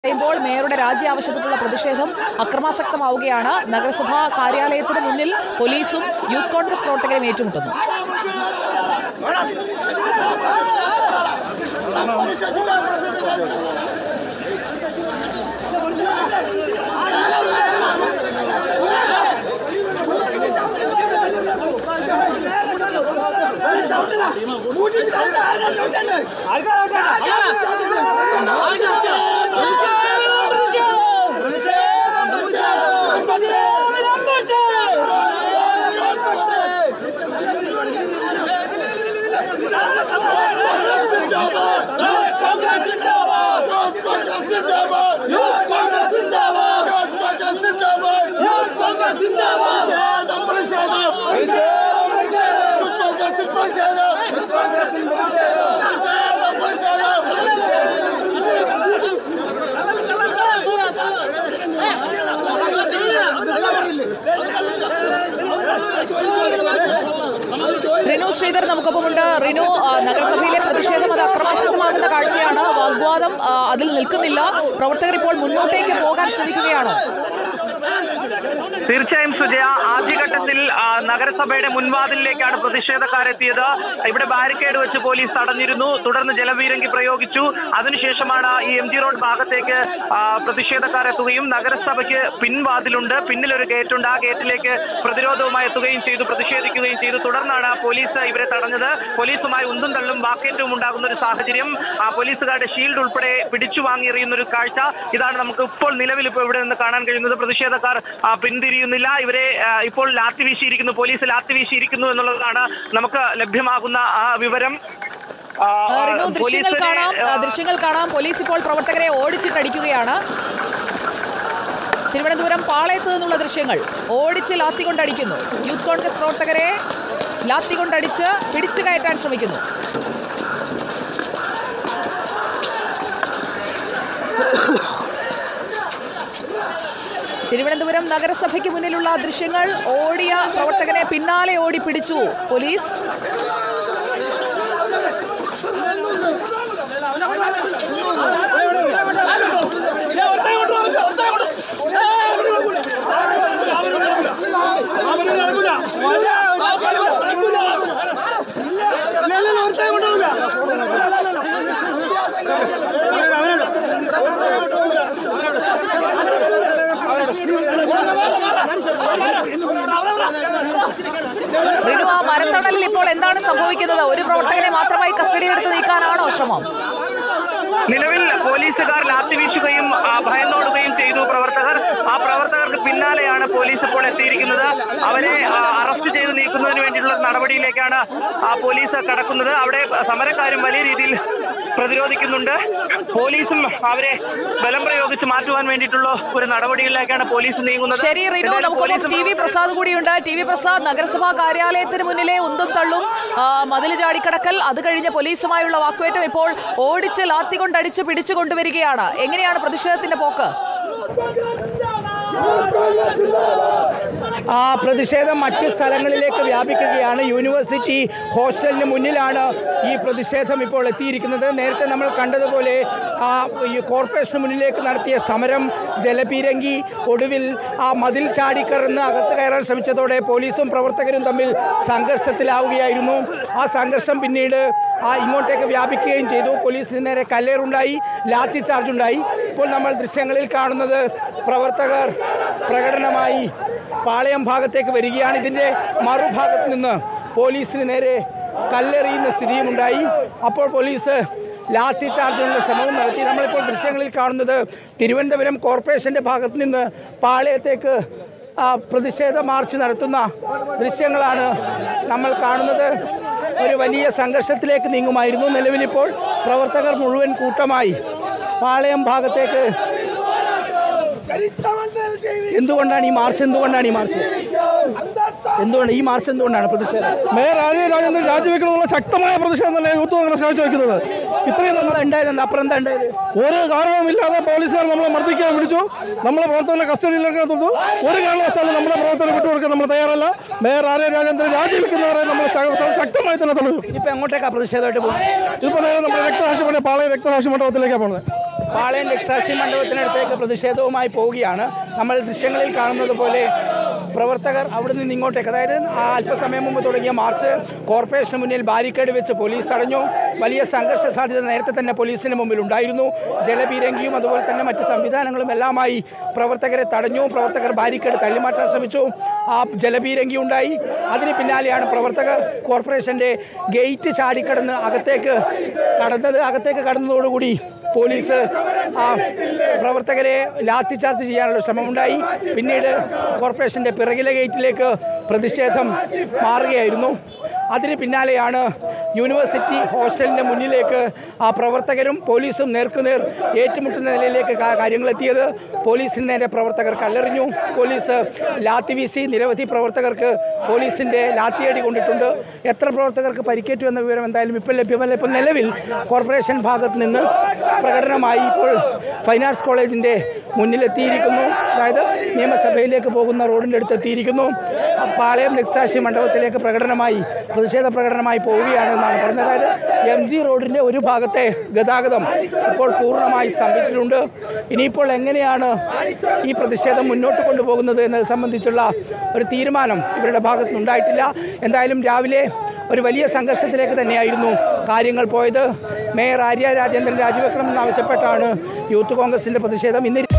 പറയുമ്പോൾ മേയറുടെ രാജി ആവശ്യപ്പെട്ടുള്ള പ്രതിഷേധം അക്രമാസക്തമാവുകയാണ് നഗരസഭാ കാര്യാലയത്തിന് മുന്നിൽ പോലീസും യൂത്ത് കോൺഗ്രസ് പ്രവർത്തകരും ഏറ്റുമുട്ടുന്നു റിനു ശ്രീധർ നമുക്കൊപ്പമുണ്ട് റിനു ആ, നഗരസഭയിലെ പ്രതിഷേധം അത് അക്രമാസക്തമാകുന്ന കാഴ്ചയാണ് വാഗ്വാദം ആ, അതിൽ നിൽക്കുന്നില്ല പ്രവർത്തകർ ഇപ്പോൾ മുന്നോട്ടേക്ക് പോകാൻ ശ്രമിക്കുകയാണോ തീർച്ചയായും സുജയ ആദ്യഘട്ടത്തിൽ ആ, നഗരസഭയുടെ മുൻവാതിലിലേക്കാണ് പ്രതിഷേധക്കാരെത്തിയത് ഇവിടെ ബാരിക്കേഡ് വെച്ച് പോലീസ് തടഞ്ഞിരുന്നു തുടർന്ന് ജലപീരങ്കി പ്രയോഗിച്ചു അതിനുശേഷമാണ് ഈ എം ജി റോഡ് ഭാഗത്തേക്ക് ആ, പ്രതിഷേധക്കാരെത്തുകയും നഗരസഭയ്ക്ക് പിൻവാതിലുണ്ട് പിന്നിലൊരു ഗേറ്റുണ്ട് ആ ഗേറ്റിലേക്ക് പ്രതിരോധവുമായി എത്തുകയും ചെയ്തു പ്രതിഷേധിക്കുകയും ചെയ്തു തുടർന്നാണ് പോലീസ് ഇവരെ തടഞ്ഞത് പോലീസുമായി ഉന്തും തള്ളും വാക്കേറ്റവും ഉണ്ടാകുന്ന ഒരു സാഹചര്യം ആ പോലീസുകാരുടെ ഷീൽഡ് ഉൾപ്പെടെ പിടിച്ചു വാങ്ങിയെറിയുന്ന ഒരു കാഴ്ച ഇതാണ് നമുക്ക് ഇപ്പോൾ നിലവിൽ ഇപ്പോൾ ഇവിടെ നിന്ന് കാണാൻ കഴിയുന്നത് പ്രതിഷേധക്കാർ ആ, പിന്തിരിയുന്നില്ല ഇവരെ ആ, ഇപ്പോൾ ലാത്തി വീശിയിരിക്കുന്നു പോലീസ് ലാത്തി വീശിയിരിക്കുന്നു എന്നുള്ളതാണ് നമുക്ക് ലഭ്യമാകുന്ന ആ വിവരം ആ, ആ, റിനു ദൃശ്യങ്ങൾ പോലീസിനെ, കാണാം ആ, ആ, ദൃശ്യങ്ങൾ കാണാം പോലീസ് ഇപ്പോൾ പ്രവർത്തകരെ ഓടിച്ചിട്ടടിക്കുകയാണ് തിരുവനന്തപുരം പാളയത്ത് നിന്നുള്ള ദൃശ്യങ്ങൾ ഓടിച്ച് ലാത്തി കൊണ്ടടിക്കുന്നു യൂത്ത് കോൺഗ്രസ് പ്രവർത്തകരെ ലാത്തി കൊണ്ടടിച്ച് പിടിച്ചു കയറ്റാൻ ശ്രമിക്കുന്നു തിരുവനന്തപുരം നഗരസഭയ്ക്ക് മുന്നിലുള്ള ദൃശ്യങ്ങൾ ഓടിയ പ്രവർത്തകനെ പിന്നാലെ ഓടി പിടിച്ചു പോലീസ് റിനു ആ മരത്തണലിൽ ഇപ്പോൾ എന്താണ് സംഭവിക്കുന്നത് ഒരു പ്രവർത്തകനെ മാത്രമായി കസ്റ്റഡിയിലെടുത്ത് നീക്കാനാണോ ശ്രമം നിലവിൽ പോലീസുകാർ ലാത്തി വീശുകയും ആ, ഭയന്നോടുകയും ചെയ്തു പ്രവർത്തകർ ആ പ്രവർത്തകർക്ക് പിന്നാലെയാണ് പോലീസ് ഇപ്പോൾ എത്തിയിരിക്കുന്നത് അവരെ ആ, അറസ്റ്റ് ചെയ്ത് നീക്കുന്നതിന് വേണ്ടിയിട്ടുള്ള നടപടിയിലേക്കാണ് ആ, പോലീസ് കടക്കുന്നത് അവിടെ സമരക്കാരും വലിയ രീതിയിൽ പ്രതിരോധിക്കുന്നുണ്ട് പോലീസും അവരെ ബലം പ്രയോഗിച്ച് മാറ്റുവാൻ വേണ്ടിയിട്ടുള്ള ഒരു നടപടികളിലേക്കാണ് പോലീസ് നീങ്ങുന്നത് ശരി റിനു എന്തായാലും നമുക്കൊപ്പം പോലീസും- ടി വി പ്രസാദ് കൂടിയുണ്ട് ടി വി പ്രസാദ് നഗരസഭാ കാര്യാലയത്തിന് മുന്നിലെ ഉന്തും തള്ളും ആ, മതിൽ ചാടിക്കടക്കൽ അത് കഴിഞ്ഞ് പോലീസുമായുള്ള വാക്കുവേറ്റം ഇപ്പോൾ ഓടിച്ച് ലാത്തി കൊണ്ടടിച്ച് പിടിച്ചു കൊണ്ടുവരികയാണ് എങ്ങനെയാണ് പ്രതിഷേധത്തിന്റെ പോക്ക് ആ പ്രതിഷേധം മറ്റ് സ്ഥലങ്ങളിലേക്ക് വ്യാപിക്കുകയാണ് യൂണിവേഴ്സിറ്റി ഹോസ്റ്റലിന് മുന്നിലാണ് ഈ പ്രതിഷേധം ഇപ്പോൾ എത്തിയിരിക്കുന്നത് നേരത്തെ നമ്മൾ കണ്ടതുപോലെ ആ ഈ കോർപ്പറേഷന് മുന്നിലേക്ക് നടത്തിയ സമരം ജലപീരങ്കി ഒടുവിൽ ആ മതിൽ ചാടിക്കറന്ന് അകത്ത് കയറാൻ ശ്രമിച്ചതോടെ പോലീസും പ്രവർത്തകരും തമ്മിൽ സംഘർഷത്തിലാവുകയായിരുന്നു ആ സംഘർഷം പിന്നീട് ആ ഇങ്ങോട്ടേക്ക് വ്യാപിക്കുകയും ചെയ്തു പോലീസിന് നേരെ കല്ലേറുണ്ടായി ലാത്തി ചാർജ് ഉണ്ടായി ഇപ്പോൾ നമ്മൾ ദൃശ്യങ്ങളിൽ കാണുന്നത് പ്രവർത്തകർ പ്രകടനമായി പാളയം ഭാഗത്തേക്ക് വരികയാണ് ഇതിൻ്റെ മറുഭാഗത്ത് നിന്ന് പോലീസിന് നേരെ കല്ലെറിയുന്ന സ്ഥിതിയുമുണ്ടായി അപ്പോൾ പോലീസ് ലാത്തി ചാർജിനുള്ള ശ്രമവും നടത്തി നമ്മളിപ്പോൾ ദൃശ്യങ്ങളിൽ കാണുന്നത് തിരുവനന്തപുരം കോർപ്പറേഷൻ്റെ ഭാഗത്ത് നിന്ന് പാളയത്തേക്ക് ആ, പ്രതിഷേധ മാർച്ച് നടത്തുന്ന ദൃശ്യങ്ങളാണ് നമ്മൾ കാണുന്നത് ഒരു വലിയ സംഘർഷത്തിലേക്ക് നീങ്ങുമായിരുന്നു നിലവിലിപ്പോൾ പ്രവർത്തകർ മുഴുവൻ കൂട്ടമായി പാളയം ഭാഗത്തേക്ക് എന്തുകൊണ്ടാണ് ഈ മാർച്ച് എന്തുകൊണ്ടാണ് ഈ മാർച്ച് എന്തുകൊണ്ട് ഈ മാർച്ച് എന്തുകൊണ്ടാണ് പ്രതിഷേധം മേയർ ആര്യ രാജേന്ദ്രൻ രാജിവെക്കണമെന്നുള്ള ശക്തമായ പ്രതിഷേധം തന്നെ യൂത്ത് കോൺഗ്രസ് കാഴ്ചവെക്കുന്നത് ഇത്രയും നമ്മൾ എന്താ ഉണ്ടായത് എന്താ? അപ്പുറം എന്താ ഉണ്ടായത് ഒരു കാരണവുമില്ലാതെ പോലീസുകാർ നമ്മളെ മർദ്ദിക്കാൻ പിടിച്ചു നമ്മളെ പ്രവർത്തകരുടെ കസ്റ്റഡിയിലേക്ക് എടുത്തു ഒരു കാരണവശാലും നമ്മുടെ പ്രവർത്തനം വിട്ടുകൊടുക്കാൻ നമ്മൾ തയ്യാറല്ല മേയർ ആര്യ രാജേന്ദ്രൻ രാജിവെക്കുന്നവരെ നമ്മൾ ശ- ശക്തമായി തന്നെ തുടരും ഇപ്പൊ എങ്ങോട്ടേക്കാ പ്രതിഷേധമായിട്ട് പോകുന്നത് ഇപ്പോൾ നേരെ നമ്മുടെ രക്തസാക്ഷി മണ്ഡലം പാളയം രക്തസാക്ഷി മണ്ഡലത്തിലേക്കാണ് പോകുന്നത് പാളയം രക്സാക്ഷി മണ്ഡപത്തിനടുത്തേക്ക് പ്രതിഷേധവുമായി പോവുകയാണ് നമ്മൾ ദൃശ്യങ്ങളിൽ കാണുന്നത് പോലെ പ്രവർത്തകർ അവിടെ നിന്ന് ഇങ്ങോട്ടേക്ക് അതായത് ആ അല്പസമയം മുമ്പ് തുടങ്ങിയ മാർച്ച് കോർപ്പറേഷന് മുന്നിൽ ബാരിക്കേഡ് വെച്ച് പോലീസ് തടഞ്ഞു വലിയ സംഘർഷ സാധ്യത നേരത്തെ തന്നെ പോലീസിന് മുമ്പിൽ ഉണ്ടായിരുന്നു ജലപീരങ്കിയും അതുപോലെ തന്നെ മറ്റ് സംവിധാനങ്ങളും എല്ലാമായി പ്രവർത്തകരെ തടഞ്ഞു പ്രവർത്തകർ ബാരിക്കേഡ് തള്ളിമാറ്റാൻ ശ്രമിച്ചു ആ ജലപീരങ്കി ഉണ്ടായി അതിന് പിന്നാലെയാണ് പ്രവർത്തകർ കോർപ്പറേഷൻ്റെ ഗേറ്റ് ചാടിക്കടന്ന് അകത്തേക്ക് കടന്നത് അകത്തേക്ക് കടന്നതോടുകൂടി പോലീസ് ആ പ്രവർത്തകരെ ലാത്തി ചാർജ് ചെയ്യാനുള്ള ശ്രമമുണ്ടായി പിന്നീട് കോർപ്പറേഷൻ്റെ പിറകിലെ ഗേറ്റിലേക്ക് പ്രതിഷേധം മാറുകയായിരുന്നു അതിന് പിന്നാലെയാണ് യൂണിവേഴ്സിറ്റി ഹോസ്റ്റലിൻ്റെ മുന്നിലേക്ക് ആ പ്രവർത്തകരും പോലീസും നേർക്കുനേർ ഏറ്റുമുട്ടുന്ന നിലയിലേക്ക് കാ- കാര്യങ്ങൾ എത്തിയത് പോലീസിന് നേരെ പ്രവർത്തകർ കല്ലെറിഞ്ഞു പോലീസ് ലാത്തി വീശി നിരവധി പ്രവർത്തകർക്ക് പോലീസിൻ്റെ ലാത്തിയടി കൊണ്ടിട്ടുണ്ട് എത്ര പ്രവർത്തകർക്ക് പരിക്കേറ്റു എന്ന വിവരം എന്തായാലും ഇപ്പോൾ ലഭ്യമല്ല ഇപ്പോൾ നിലവിൽ കോർപ്പറേഷൻ ഭാഗത്ത് നിന്ന് പ്രകടനമായി ഇപ്പോൾ ഫൈൻ ആർട്സ് കോളേജിൻ്റെ മുന്നിലെത്തിയിരിക്കുന്നു അതായത് നിയമസഭയിലേക്ക് പോകുന്ന റോഡിൻ്റെ അടുത്ത് എത്തിയിരിക്കുന്നു പാളയം രക്സാക്ഷി മണ്ഡപത്തിലേക്ക് പ്രകടനമായി പ്രതിഷേധ പ്രകടനമായി പോവുകയാണ് എന്നാണ് പറഞ്ഞത് അതായത് എം ജി റോഡിൻ്റെ ഒരു ഭാഗത്തെ ഗതാഗതം ഇപ്പോൾ പൂർണ്ണമായി സ്തംഭിച്ചിട്ടുണ്ട് ഇനിയിപ്പോൾ എങ്ങനെയാണ് ഈ പ്രതിഷേധം മുന്നോട്ട് കൊണ്ടുപോകുന്നത് എന്നത് സംബന്ധിച്ചുള്ള ഒരു തീരുമാനം ഇവരുടെ ഭാഗത്തുനിന്നുണ്ടായിട്ടില്ല എന്തായാലും രാവിലെ ഒരു വലിയ സംഘർഷത്തിലേക്ക് തന്നെയായിരുന്നു കാര്യങ്ങൾ പോയത് മേയർ ആര്യ രാജേന്ദ്രൻ രാജിവെക്കണമെന്നാവശ്യപ്പെട്ടാണ് യൂത്ത് കോൺഗ്രസിൻ്റെ പ്രതിഷേധം ഇന്ന്